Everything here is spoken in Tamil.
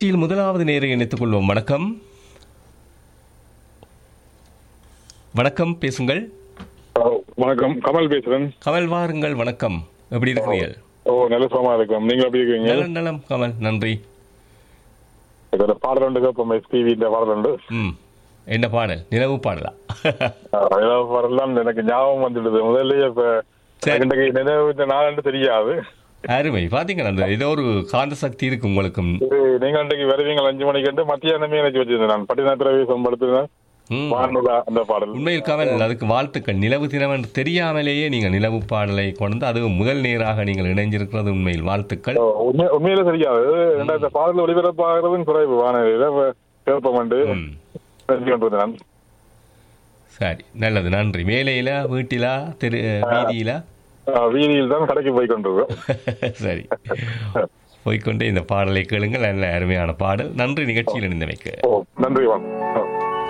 நிகழ்ச்சியில் முதலாவது நேரை இணைத்துக் கொள்வோம் வணக்கம் வணக்கம் பேசுங்கள் ஹலோ, வணக்கம் கமல் பேசுறேன் கமல் வாருங்கள் வணக்கம் எப்படி இருக்கிறீர்கள் ஓ நல்ல சுகமா இருக்கும் நீங்க எப்படி இருக்கீங்க நலம் நலம் கமல் நன்றி இதோட பாடல் உண்டு இப்போ எஸ்பிவி இந்த பாடல் உண்டு ம் என்ன பாடல் நிலவு பாடலா ஆஹ், ஏதோ பாடல் தான் எனக்கு ஞாபகம் வந்துடுது முதல்லயே இப்ப சரி. எனக்கு இன்றைக்கு நினைவு இந்த நாளன்று தெரியாது அருமை பாத்தீங்களா அந்த ஏதோ ஒரு காந்த சக்தி இருக்கு உங்களுக்கும் இது நீங்க அன்றைக்கு வருவீங்க அஞ்சு மணிக்கு மத்தியானமே எனக்கு வச்சிருந்தேன் நான் பட்டினத்திரவே சம்படுத்தினேன் ம். வானுலா அந்த பாடல் உண்மையில் கமல் அதுக்கு வாழ்த்துக்கள் நிலவு தினம் என்று தெரியாமலேயே நீங்கள் நிலவு பாடலை கொண்டு அதுவும் முதல் நேராக நீங்கள் இணைஞ்சிருக்கிறது உண்மையில் வாழ்த்துக்கள் ஓ, உண்மை- உண்மையில தெரியாது ஏன்னா இந்த பாடல் ஒளிபரப்பாகிறதும் குறைவு வானொலியில கேட்போம் உண்டு ம். தெரிஞ்சு கொண்டிருந்தேன் நான். சரி நல்லது நன்றி மேலையில வீட்டிலா தெரு வீதியில ஆஹ், வீதியில் தான் கடைக்கு போய் கொண்டிருக்கோம் சரி போய்க்கொண்டே இந்த பாடலை கேளுங்கள் நல்ல அருமையான பாடல் நன்றி நிகழ்ச்சியில் இணைந்தமைக்கு ஓ நன்றி வாங்க